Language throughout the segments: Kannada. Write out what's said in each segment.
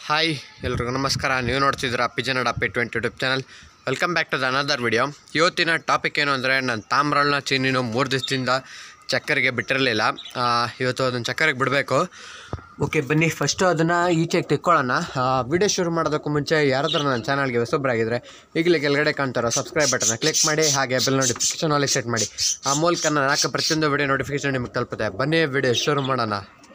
ಹಾಯ್ ಎಲ್ರಿಗೂ ನಮಸ್ಕಾರ ನೀವು ನೋಡ್ತಿದ್ದೀರಾ pigeon Adappi twenty YouTube channel welcome back to the another video ಇವತ್ತಿನ ಟಾಪಿಕ್ ಏನು ಅಂದರೆ ನಾನು ತಾಮ್ರಳ್ನ ಚೀನಿನು ಮೂರು ದಿವಸದಿಂದ ಚಕ್ಕರಿಗೆ ಬಿಟ್ಟಿರಲಿಲ್ಲ ಆ, ಇವತ್ತು ಅದನ್ನು ಚಕ್ಕರಿಗೆ ಬಿಡಬೇಕು ಓಕೆ ಬನ್ನಿ ಫಸ್ಟು ಅದನ್ನು ಈಚೆಗೆ ತಿಕ್ಕೊಳ್ಳೋಣ ವಿಡಿಯೋ ಶುರು ಮಾಡೋದಕ್ಕೂ ಮುಂಚೆ ಯಾರಾದ್ರೂ ನನ್ನ ಚಾನಲ್ಗೆ ಹೊಸಬ್ರಾಗಿದ್ದರೆ ಈಗಲೇ ಕೆಳಗಡೆ ಕಾಣ್ತಾರೋ ಸಬ್ಸ್ಕ್ರೈಬ್ ಬಟನ್ನ ಕ್ಲಿಕ್ ಮಾಡಿ ಹಾಗೆ ಬೆಲ್ ನೋಟಿಫಿಕೇಶನ್ ಆಲಿ ಸೆಟ್ ಮಾಡಿ ಆ ಮೂಲಕ ನಾನು ಹಾಕೋ ಪ್ರತಿಯೊಂದು ವಿಡಿಯೋ ನೋಟಿಫಿಕೇಶನ್ ನಿಮಗೆ ತಲುಪುತ್ತೆ ಬನ್ನಿ ವಿಡಿಯೋ ಶುರು ಮಾಡೋಣ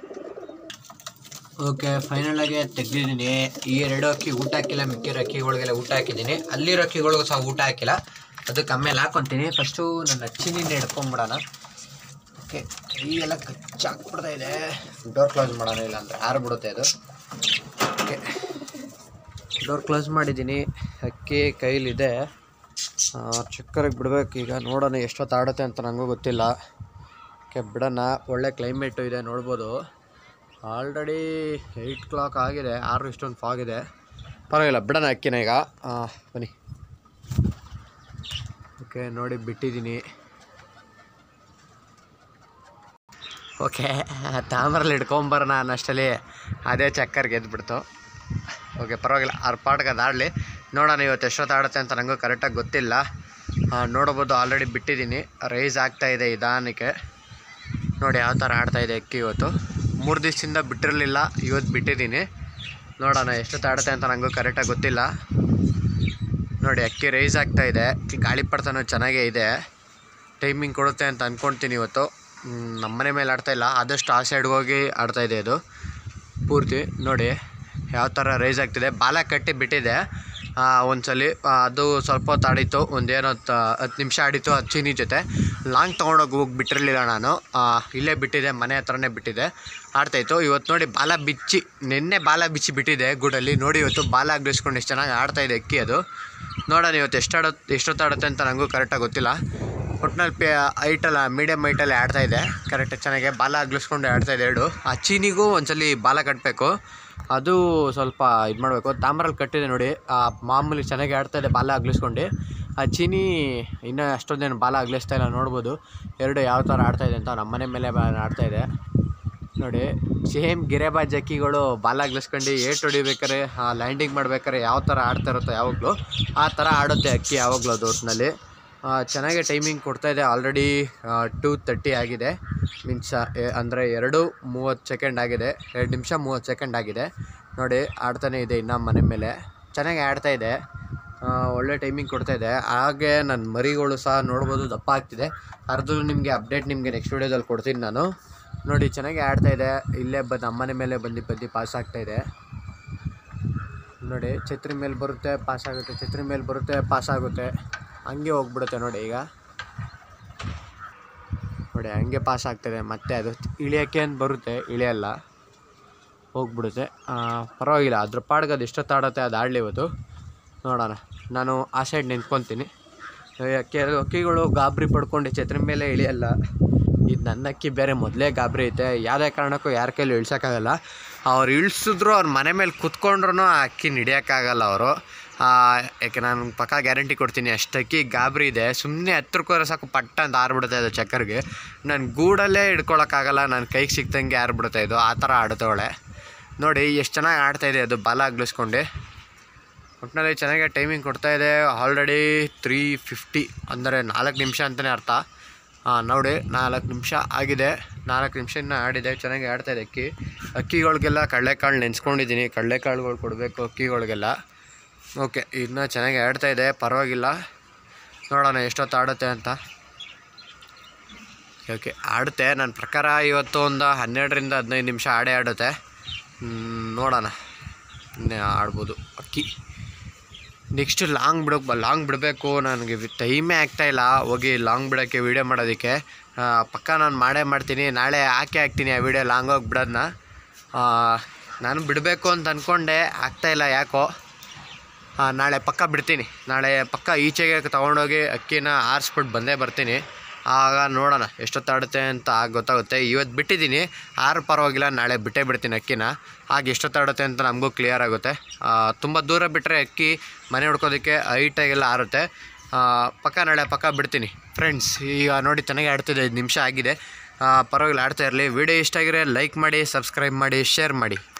ಓಕೆ ಫೈನಲ್ ಆಗಿ ತೆಗ್ದಿದ್ದೀನಿ ಈ ಎರಡು ಅಕ್ಕಿ ಊಟ ಹಾಕಿಲ್ಲ ಮಿಕ್ಕಿರೋ ಅಕ್ಕಿಗಳಿಗೆಲ್ಲ ಊಟ ಹಾಕಿದ್ದೀನಿ ಅಲ್ಲಿರೋ ಅಕ್ಕಿಗಳಿಗೂ ಸಹ ಊಟ ಹಾಕಿಲ್ಲ ಅದಕ್ಕೆ ಆಮೇಲೆ ಹಾಕೊತೀನಿ ಫಸ್ಟು ನನ್ನ ಅಚ್ಚಿನಿಂದ ಹಿಡ್ಕೊಂಬಿಡೋಣ ಓಕೆ ಕೈಯೆಲ್ಲ ಕಚ್ಚಾಕ್ಬಿಡ್ತಾ ಇದೆ ಡೋರ್ ಕ್ಲೋಸ್ ಮಾಡೋಣ ಇಲ್ಲ ಅಂದರೆ ಆರ್ಬಿಡುತ್ತೆ ಅದು ಓಕೆ ಡೋರ್ ಕ್ಲೋಸ್ ಮಾಡಿದ್ದೀನಿ ಅಕ್ಕಿ ಕೈಲಿದೆ ಚಕ್ಕರಿಗೆ ಬಿಡಬೇಕು ಈಗ ನೋಡೋಣ ಎಷ್ಟೊತ್ತು ಆಡುತ್ತೆ ಅಂತ ನನಗೂ ಗೊತ್ತಿಲ್ಲ ಓಕೆ ಬಿಡೋಣ ಒಳ್ಳೆ ಕ್ಲೈಮೇಟು ಇದೆ ನೋಡ್ಬೋದು ಆಲ್ರೆಡಿ ಏಯ್ಟ್ ಕ್ಲಾಕ್ ಆಗಿದೆ ಆರು ಇಷ್ಟೊಂದು ಫಾಗ್ ಇದೆ ಪರವಾಗಿಲ್ಲ ಬಿಡೋಣ ಅಕ್ಕಿನ ಈಗ ಆ, ಬನ್ನಿ ಓಕೆ ನೋಡಿ ಬಿಟ್ಟಿದ್ದೀನಿ ಓಕೆ ತಾಮ್ರಲ್ಲಿ ಹಿಡ್ಕೊಂಬರೋಣ ಅನ್ನಷ್ಟಲ್ಲಿ ಅದೇ ಚಕ್ಕರ್ ಗೆದ್ದುಬಿಡ್ತು ಓಕೆ ಪರವಾಗಿಲ್ಲ ಆರು ಪಾಟ್ಗೆ ಅದು ಆಡಲಿ ನೋಡೋಣ ಇವತ್ತು ಎಷ್ಟೊತ್ತು ಆಡುತ್ತೆ ಅಂತ ನನಗೂ ಕರೆಕ್ಟಾಗಿ ಗೊತ್ತಿಲ್ಲ ಆ, ನೋಡ್ಬೋದು ಆಲ್ರೆಡಿ ಬಿಟ್ಟಿದ್ದೀನಿ ರೈಸ್ ಆಗ್ತಾ ಇದೆ ನಿಧಾನಕ್ಕೆ ನೋಡಿ ಯಾವ ಥರ ಆಡ್ತಾ ಇದೆ ಅಕ್ಕಿ ಇವತ್ತು ಮೂರು ದಿವಸದಿಂದ ಬಿಟ್ಟಿರಲಿಲ್ಲ ಇವತ್ತು ಬಿಟ್ಟಿದ್ದೀನಿ ನೋಡೋಣ ಎಷ್ಟೊತ್ತು ಆಡುತ್ತೆ ಅಂತ ನನಗೂ ಕರೆಕ್ಟಾಗಿ ಗೊತ್ತಿಲ್ಲ ನೋಡಿ ಅಕ್ಕಿ ರೈಸ್ ಆಗ್ತಾ ಇದೆ ಗಾಳಿ ಪಡ್ತಾನೂ ಚೆನ್ನಾಗೇ ಇದೆ ಟೈಮಿಂಗ್ ಕೊಡುತ್ತೆ ಅಂತ ಅಂದ್ಕೊಳ್ತೀನಿ ಇವತ್ತು ಮ್, ನಮ್ಮನೆ ಮೇಲೆ ಆಡ್ತಾ ಇಲ್ಲ ಆದಷ್ಟು ಆ ಸೈಡ್ಗೆ ಹೋಗಿ ಆಡ್ತಾ ಇದೆ ಇದು ಪೂರ್ತಿ ನೋಡಿ ಯಾವ ಥರ ರೈಸ್ ಆಗ್ತಿದೆ ಬಾಲ ಕಟ್ಟಿ ಬಿಟ್ಟಿದೆ ಒಂದ್ಸಲಿ ಆ, ಅದು ಸ್ವಲ್ಪ ಹೊತ್ತು ಆಡಿತ್ತು ಒಂದೇನೋ ಹತ್ತು ನಿಮಿಷ ಆಡಿತ್ತು ಹಚ್ಚಿನಿ ಜೊತೆ ಲಾಂಗ್ ತೊಗೊಂಡೋಗಿ ಹೋಗಿ ಬಿಟ್ಟಿರಲಿಲ್ಲ ನಾನು ಆ, ಇಲ್ಲೇ ಬಿಟ್ಟಿದೆ ಮನೆ ಹತ್ರನೇ ಬಿಟ್ಟಿದೆ ಆಡ್ತಾಯಿತ್ತು ಇವತ್ತು ನೋಡಿ ಬಾಲ ಬಿಚ್ಚಿ ನಿನ್ನೆ ಬಾಲ ಬಿಚ್ಚಿ ಬಿಟ್ಟಿದೆ ಗೂಡಲ್ಲಿ ನೋಡಿ ಇವತ್ತು ಬಾಲ ಅಗ್ಲಿಸ್ಕೊಂಡು ಎಷ್ಟು ಚೆನ್ನಾಗಿ ಆಡ್ತಾ ಇದೆ ಅಕ್ಕಿ ಅದು ನೋಡೋಣ ಇವತ್ತು ಎಷ್ಟು ಆಡೋ ಎಷ್ಟೊತ್ತು ಆಡುತ್ತೆ ಅಂತ ನನಗೂ ಕರೆಕ್ಟಾಗಿ ಗೊತ್ತಿಲ್ಲ ಒಟ್ನಲ್ಲಿ ಪೇ ಐಟಲ್ಲ ಮೀಡಿಯಮ್ ಐಟಲ್ಲಿ ಆಡ್ತಾ ಇದೆ ಕರೆಕ್ಟ್ ಚೆನ್ನಾಗಿ ಬಾಲ ಅಗ್ಲಿಸ್ಕೊಂಡು ಆಡ್ತಾ ಇದೆ ಎರಡು ಆ ಚೀನಿಗೂ ಒಂದ್ಸಲಿ ಬಾಲ ಕಟ್ಟಬೇಕು ಅದು ಸ್ವಲ್ಪ ಇದು ಮಾಡಬೇಕು ತಾಮ್ರಲ್ಲಿ ಕಟ್ಟಿದೆ ನೋಡಿ ಆ ಮಾಮೂಲಿ ಚೆನ್ನಾಗಿ ಆಡ್ತಾ ಇದೆ ಬಾಲ ಅಗ್ಲಿಸ್ಕೊಂಡು ಆ ಚೀನಿ ಇನ್ನೂ ಅಷ್ಟೊಂದೇನು ಬಾಲ ಅಗ್ಲಿಸ್ತಾ ಇಲ್ಲ ನೋಡ್ಬೋದು ಎರಡು ಯಾವ ಥರ ಆಡ್ತಾ ಇದೆ ಅಂತ ನಮ್ಮನೆ ಮೇಲೆ ಬಾ ಆಡ್ತಾ ಇದೆ ನೋಡಿ ಸೇಮ್ ಗಿರೆಬಾಜ್ ಅಕ್ಕಿಗಳು ಬಾಲ ಅಗ್ಲಿಸ್ಕೊಂಡು ಏಟ್ ಹೊಡಿಬೇಕಾರೆ ಲ್ಯಾಂಡಿಂಗ್ ಮಾಡ್ಬೇಕಾರೆ ಯಾವ ಥರ ಆಡ್ತಾ ಇರುತ್ತೋ ಯಾವಾಗಲೂ ಆ ಥರ ಆಡುತ್ತೆ ಅಕ್ಕಿ ಯಾವಾಗಲೂ ಅದು ಒಟ್ಟಿನಲ್ಲಿ ಚೆನ್ನಾಗಿ ಟೈಮಿಂಗ್ ಕೊಡ್ತಾ ಇದೆ ಆಲ್ರೆಡಿ ಟೂ ತರ್ಟಿ ಆಗಿದೆ ಮೀನ್ಸ್ ಅಂದರೆ ಎರಡು ಮೂವತ್ತು ಸೆಕೆಂಡ್ ಆಗಿದೆ ಎರಡು ನಿಮಿಷ ಮೂವತ್ತು ಸೆಕೆಂಡ್ ಆಗಿದೆ ನೋಡಿ ಆಡ್ತಾನೆ ಇದೆ ಇನ್ನು ಮನೆ ಮೇಲೆ ಚೆನ್ನಾಗಿ ಆಡ್ತಾ ಇದೆ ಆ, ಒಳ್ಳೆ ಟೈಮಿಂಗ್ ಕೊಡ್ತಾ ಇದೆ ಹಾಗೆ ನನ್ನ ಮರಿಗಳು ಸಹ ನೋಡ್ಬೋದು ದಪ್ಪ ಆಗ್ತಿದೆ ಅರ್ಧ ನಿಮಗೆ ಅಪ್ಡೇಟ್ ನಿಮಗೆ ನೆಕ್ಸ್ಟ್ ವೀಡಿಯೋದಲ್ಲಿ ಕೊಡ್ತೀನಿ ನಾನು ನೋಡಿ ಚೆನ್ನಾಗಿ ಆಡ್ತಾ ಇದೆ ಇಲ್ಲೇ ಬಂದು ಅಮ್ಮನೆ ಮೇಲೆ ಬಂದು ಬಂದು ಪಾಸ್ ಆಗ್ತಾ ಇದೆ ನೋಡಿ ಛತ್ರಿ ಮೇಲೆ ಬರುತ್ತೆ ಪಾಸ್ ಆಗುತ್ತೆ ಛತ್ರಿ ಮೇಲೆ ಬರುತ್ತೆ ಪಾಸ್ ಆಗುತ್ತೆ ಹಂಗೆ ಹೋಗ್ಬಿಡುತ್ತೆ ನೋಡಿ ಈಗ ನೋಡಿ ಹಂಗೆ ಪಾಸ್ ಆಗ್ತದೆ ಮತ್ತೆ ಅದು ಇಳಿಯೋಕ್ಕೆ ಅಂತ ಬರುತ್ತೆ ಇಳಿಯಲ್ಲ ಹೋಗ್ಬಿಡುತ್ತೆ ಆ, ಪರವಾಗಿಲ್ಲ ಅದ್ರ ಪಾಡ್ಗೆ ಅದು ಎಷ್ಟೊತ್ತು ಆಡುತ್ತೆ ಅದು ಆಡಲಿ ಇವತ್ತು ನೋಡೋಣ ನಾನು ಆ ಸೈಡ್ ನಿಂತ್ಕೊತೀನಿ ಕೆಲವು ಅಕ್ಕಿಗಳು ಗಾಬರಿ ಪಡ್ಕೊಂಡು ಛತ್ರಿ ಮೇಲೆ ಇಳಿಯಲ್ಲ ಇದು ನನ್ನ ಅಕ್ಕಿ ಬೇರೆ ಮೊದಲೇ ಗಾಬರಿ ಐತೆ ಯಾವುದೇ ಕಾರಣಕ್ಕೂ ಯಾರ ಕೈಲಿ ಇಳ್ಸೋಕ್ಕಾಗಲ್ಲ ಅವ್ರು ಇಳಿಸಿದ್ರು ಅವ್ರ ಮನೆ ಮೇಲೆ ಕುತ್ಕೊಂಡ್ರು ಆ ಅಕ್ಕಿ ಹಿಡಿಯೋಕ್ಕಾಗಲ್ಲ ಅವರು ಯಾಕೆ ನಾನು ಪಕ್ಕ ಗ್ಯಾರಂಟಿ ಕೊಡ್ತೀನಿ ಅಷ್ಟು ಅಕ್ಕಿ ಗಾಬರಿ ಇದೆ ಸುಮ್ಮನೆ ಹತ್ರಕ್ಕೋರೆ ಸಾಕು ಪಟ್ಟ ಅಂತ ಆರ್ಬಿಡುತ್ತೆ ಅದು ಚಕ್ಕರ್ಗೆ ನಾನು ಗೂಡಲ್ಲೇ ಹಿಡ್ಕೊಳಕ್ಕಾಗಲ್ಲ ನನ್ನ ಕೈಗೆ ಸಿಕ್ದಂಗೆ ಆರ್ಬಿಡುತ್ತೆ ಇದು ಆ ಥರ ಆಡುತ್ತವಳೆ ನೋಡಿ ಎಷ್ಟು ಚೆನ್ನಾಗಿ ಆಡ್ತಾ ಇದೆ ಅದು ಬಾಲ ಅಗ್ಲಿಸ್ಕೊಂಡು ಒಟ್ಟಿನಲ್ಲಿ ಚೆನ್ನಾಗಿ ಟೈಮಿಂಗ್ ಕೊಡ್ತಾ ಇದೆ ಆಲ್ರೆಡಿ ತ್ರೀ ಫಿಫ್ಟಿ ಅಂದರೆ ನಾಲ್ಕು ನಿಮಿಷ ಅಂತಲೇ ಅರ್ಥ ಹಾಂ ನೋಡಿ ನಾಲ್ಕು ನಿಮಿಷ ಆಗಿದೆ ನಾಲ್ಕು ನಿಮಿಷ ಇನ್ನೂ ಆಡಿದೆ ಚೆನ್ನಾಗಿ ಆಡ್ತಾ ಇದೆ ಅಕ್ಕಿ ಅಕ್ಕಿಗಳಿಗೆಲ್ಲ ಕಡಲೆಕಾಳು ನೆನೆಸ್ಕೊಂಡಿದ್ದೀನಿ ಕಡಲೆಕಾಳುಗಳು ಕೊಡಬೇಕು ಅಕ್ಕಿಗಳಿಗೆಲ್ಲ ಓಕೆ ಇನ್ನು ಚೆನ್ನಾಗಿ ಆಡ್ತಾ ಇದೆ ಪರವಾಗಿಲ್ಲ ನೋಡೋಣ ಎಷ್ಟೊತ್ತು ಆಡುತ್ತೆ ಅಂತ ಓಕೆ ಆಡುತ್ತೆ ನನ್ನ ಪ್ರಕಾರ ಇವತ್ತು ಒಂದು ಹನ್ನೆರಡರಿಂದ ಹದಿನೈದು ನಿಮಿಷ ಆಡೇ ಆಡುತ್ತೆ ಹ್ಮ್, ನೋಡೋಣ ಇನ್ನೇ ಆಡ್ಬೋದು ಅಕ್ಕಿ ನೆಕ್ಸ್ಟ್ ಲಾಂಗ್ ಬಿಡೋಕೆ ಲಾಂಗ್ ಬಿಡಬೇಕು ನನಗೆ ಟೈಮೇ ಆಗ್ತಾಯಿಲ್ಲ ಹೋಗಿ ಲಾಂಗ್ ಬಿಡೋಕ್ಕೆ ವೀಡಿಯೋ ಮಾಡೋದಕ್ಕೆ ಆ, ಪಕ್ಕ ನಾನು ಮಾಡೇ ಮಾಡ್ತೀನಿ ನಾಳೆ ಹಾಕೇ ಹಾಕ್ತೀನಿ ಆ ವಿಡಿಯೋ ಲಾಂಗ್ ಹೋಗಿ ಬಿಡೋದನ್ನ ನಾನು ಬಿಡಬೇಕು ಅಂತ ಅಂದ್ಕೊಂಡೆ ಆಗ್ತಾಯಿಲ್ಲ ಯಾಕೋ ಆ, ನಾಳೆ ಪಕ್ಕ ಬಿಡ್ತೀನಿ ನಾಳೆ ಪಕ್ಕ ಈಚೆಗೆ ತೊಗೊಂಡೋಗಿ ಅಕ್ಕಿನ ಆರಿಸ್ಬಿಟ್ಟು ಬಂದೇ ಬರ್ತೀನಿ ಆಗ ನೋಡೋಣ ಎಷ್ಟೊತ್ತು ಆಡುತ್ತೆ ಅಂತ ಆಗ ಗೊತ್ತಾಗುತ್ತೆ ಇವತ್ತು ಬಿಟ್ಟಿದ್ದೀನಿ ಆರು ಪರವಾಗಿಲ್ಲ ನಾಳೆ ಬಿಟ್ಟೇ ಬಿಡ್ತೀನಿ ಅಕ್ಕಿನ ಆಗ ಎಷ್ಟೊತ್ತು ಆಡುತ್ತೆ ಅಂತ ನಮಗೂ ಕ್ಲಿಯರ್ ಆಗುತ್ತೆ ಆ, ತುಂಬ ದೂರ ಬಿಟ್ಟರೆ ಅಕ್ಕಿ ಮನೆ ಹೊಡ್ಕೋದಕ್ಕೆ ಹೈಟಾಗೆಲ್ಲ ಆರುತ್ತೆ ಆ, ಪಕ್ಕ ನಾಳೆ ಪಕ್ಕ ಬಿಡ್ತೀನಿ ಫ್ರೆಂಡ್ಸ್ ಈಗ ನೋಡಿ ಚೆನ್ನಾಗಿ ಆಡ್ತಿದೆ ಐದು ನಿಮಿಷ ಆಗಿದೆ ಆ, ಪರವಾಗಿಲ್ಲ ಆಡ್ತಾ ಇರಲಿ ವಿಡಿಯೋ ಇಷ್ಟ ಆಗಿರೋ ಲೈಕ್ ಮಾಡಿ ಸಬ್ಸ್ಕ್ರೈಬ್ ಮಾಡಿ ಶೇರ್ ಮಾಡಿ